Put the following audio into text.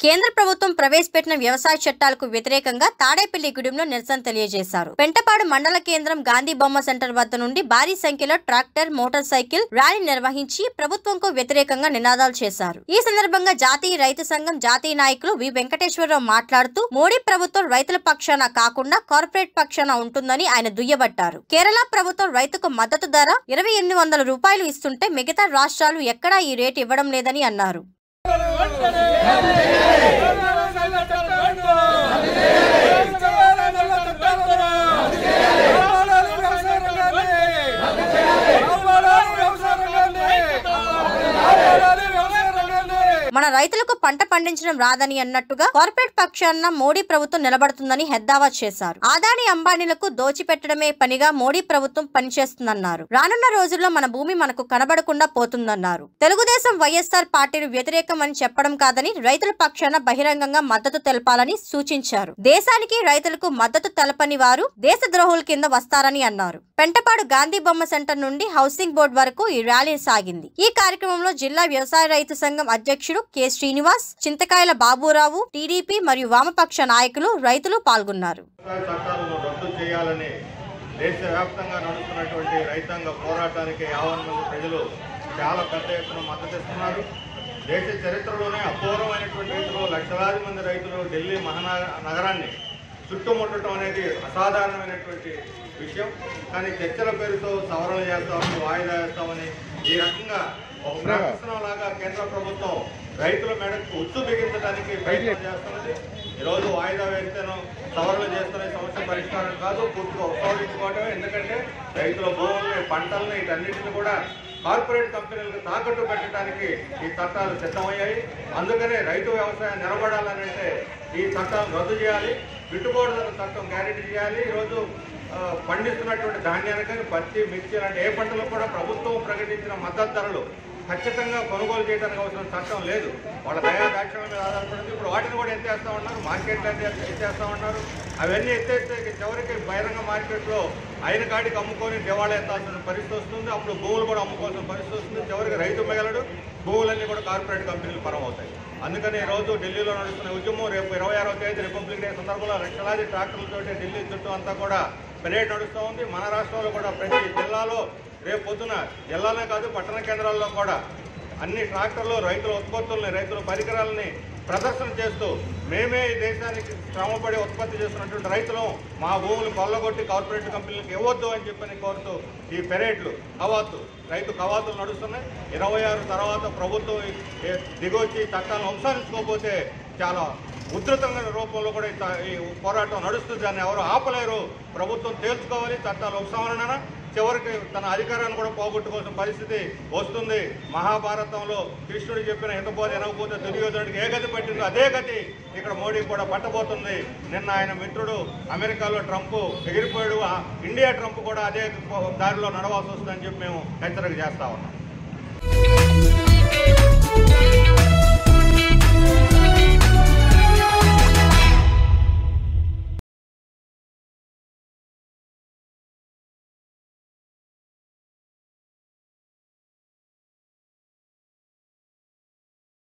కేంద్ర ప్రభుత్వం ప్రవేశపెట్టిన వ్యవసాయ చట్టాలకు వ్యతిరేకంగా తాడేపల్లిగూడెంలో నిరసన తెలియజేశారు పెంటపాడు మండల కేంద్రం గాంధీ బొమ్మ సెంటర్ వద్ద నుండి భారీ సంఖ్యలో ట్రాక్టర్ మోటార్ సైకిల్ ర్యాలీ నిర్వహించి ప్రభుత్వంకు వ్యతిరేకంగా నినాదాలు చేశారు ఈ సందర్భంగా జాతీయ రైతు సంఘం జాతీయ నాయకులు వి వెంకటేశ్వరరావు మాట్లాడుతూ మోడీ ప్రభుత్వం రైతుల పక్షాన కాకుండా కార్పొరేట్ పక్షాన ఉంటుందని ఆయన దుయ్యబట్టారు కేరళ ప్రభుత్వం రైతుకు మద్దతు ధర ఇరవై ఎనిమిది వందల రూపాయలు ఇస్తుంటే మిగతా రాష్ట్రాలు ఎక్కడా ఈ రేటు ఇవ్వడం లేదని అన్నారు మన రైతులకు పంట పండించడం రాదని అన్నట్టుగా కార్పొరేట్ పక్షాన మోడీ ప్రభుత్వం నిలబడుతుందని హెద్దావా చేశారు ఆదాని అంబానీలకు దోచిపెట్టడమే పనిగా మోడీ ప్రభుత్వం పనిచేస్తుందన్నారు రానున్న రోజుల్లో మన భూమి మనకు కనబడకుండా పోతుందన్నారు తెలుగుదేశం వైఎస్ఆర్ పార్టీలు వ్యతిరేకం అని చెప్పడం కాదని రైతుల పక్షాన బహిరంగంగా మద్దతు తెలపాలని సూచించారు దేశానికి రైతులకు మద్దతు తెలపని వారు దేశ ద్రోహుల కింద వస్తారని అన్నారు పెంటపాడు గాంధీ బొమ్మ సెంటర్ నుండి హౌసింగ్ బోర్డు వరకు ఈ ర్యాలీ సాగింది ఈ కార్యక్రమంలో జిల్లా వ్యవసాయ రైతు సంఘం అధ్యక్షుడు కె శ్రీనివాస్ చింతకాయల బాబురావు టీడీపీ మరియు వామపక్ష నాయకులు రైతులు పాల్గొన్నారు వ్యవసాయ చట్టాలను రద్దు చేయాలని దేశవ్యాప్తంగా నడుస్తున్నటువంటి రైతాంగ పోరాటానికి యావన్ మంది ప్రజలు చాలా పెద్ద ఎత్తున మద్దతు ఇస్తున్నారు దేశ చరిత్రలోనే అపూర్వమైనటువంటి రీతిలో లక్షలాది మంది రైతులు ఢిల్లీ మహానగ నగరాన్ని చుట్టుముట్టడం అనేది అసాధారణమైనటువంటి విషయం కానీ చర్చల పేరుతో సవరణలు చేస్తామని వాయిదా వేస్తామని ఈ రకంగా ఒక ప్రహసనం లాగా కేంద్ర ప్రభుత్వం రైతుల మెడకు ఉచ్చు బిగించడానికి ప్రయత్నం చేస్తున్నది ఈరోజు వాయిదా వేస్తేనో సవరణలు చేస్తున్న సమస్య పరిష్కారం కాదు పూర్తిగా ఉపయోగించుకోవడమే ఎందుకంటే రైతుల భూముల్ని పంటల్ని వీటన్నిటిని కూడా కార్పొరేట్ కంపెనీలకు తాకట్టు పెట్టడానికి ఈ చట్టాలు సిద్ధమయ్యాయి అందుకనే రైతు వ్యవసాయం నిలబడాలనంటే ఈ చట్టాలను రద్దు చేయాలి గిట్టుబాటు ధర చట్టం గ్యారెంటీ చేయాలి ఈరోజు ఆ, పండిస్తున్నటువంటి ధాన్యానికి కానీ పత్తి మిర్చి లాంటి ఏ పంటలకు కూడా ప్రభుత్వం ప్రకటించిన మద్దతు ధరలు ఖచ్చితంగా కొనుగోలు చేయడానికి అవసరం చట్టం లేదు వాళ్ళ దయా దాక్షణం మీద ఆధారపడింది ఇప్పుడు వాటిని కూడా ఎత్తేస్తా ఉన్నారు మార్కెట్లో ఎత్తేస్తా ఉన్నారు అవన్నీ ఎత్తేస్తే ఇక చివరికి బహిరంగ మార్కెట్లో అయిన కాడికి అమ్ముకొని దివాళా ఎత్తాల్సిన పరిస్థితి వస్తుంది అప్పుడు భూములు కూడా అమ్ముకోవాల్సిన పరిస్థితి వస్తుంది చివరికి రైతు మిగలడు భూములన్నీ కూడా కార్పొరేట్ కంపెనీలు పరం అవుతాయి అందుకని ఈ రోజు ఢిల్లీలో నడుస్తున్న ఉద్యమం రేపు ఇరవై ఆరవ తేదీ రిపబ్లిక్ డే సందర్భంలో లక్షలాది ట్రాక్టర్లతోటి ఢిల్లీ చుట్టూ అంతా కూడా పరేడ్ నడుస్తూ ఉంది మన రాష్ట్రంలో కూడా ప్రతి జిల్లాలో రేపు పొద్దున జిల్లానే కాదు పట్టణ కేంద్రాల్లో కూడా అన్ని ట్రాక్టర్లు రైతుల ఉత్పత్తుల్ని రైతుల పరికరాలని ప్రదర్శన చేస్తూ మేమే ఈ దేశానికి శ్రమపడి ఉత్పత్తి చేస్తున్నటువంటి రైతులం మా భూములు కొల్లగొట్టి కార్పొరేట్ కంపెనీలకు ఇవ్వద్దు అని చెప్పని కోరుతూ ఈ పెరేడ్లు కవాతు రైతు కవాతులు నడుస్తున్నాయి ఇరవై ఆరు తర్వాత ప్రభుత్వం ఈ- ఈ దిగొచ్చి చట్టాలను వంశానించుకోకపోతే చాలా ఉధృతమైన రూపంలో కూడా ఈ త- ఈ పోరాటం నడుస్తుంది దాన్ని ఎవరు ఆపలేరు ప్రభుత్వం తేల్చుకోవాలి చట్టాలు ఉపసంహరణ చివరికి తన అధికారాన్ని కూడా పోగొట్టుకోవాల్సిన పరిస్థితి వస్తుంది మహాభారతంలో కృష్ణుడు చెప్పిన హితబోధ ఎనకపోతే దుర్యోధనుడికి ఏ గతి పట్టిందో అదే గతి ఇక్కడ మోడీ కూడా పట్టబోతుంది నిన్న ఆయన మిత్రుడు అమెరికాలో ట్రంప్ ఎగిరిపోయాడు ఆ ఇండియా ట్రంప్ కూడా అదే దారిలో నడవాల్సి వస్తుందని చెప్పి మేము హెచ్చరిక చేస్తా ఉన్నాం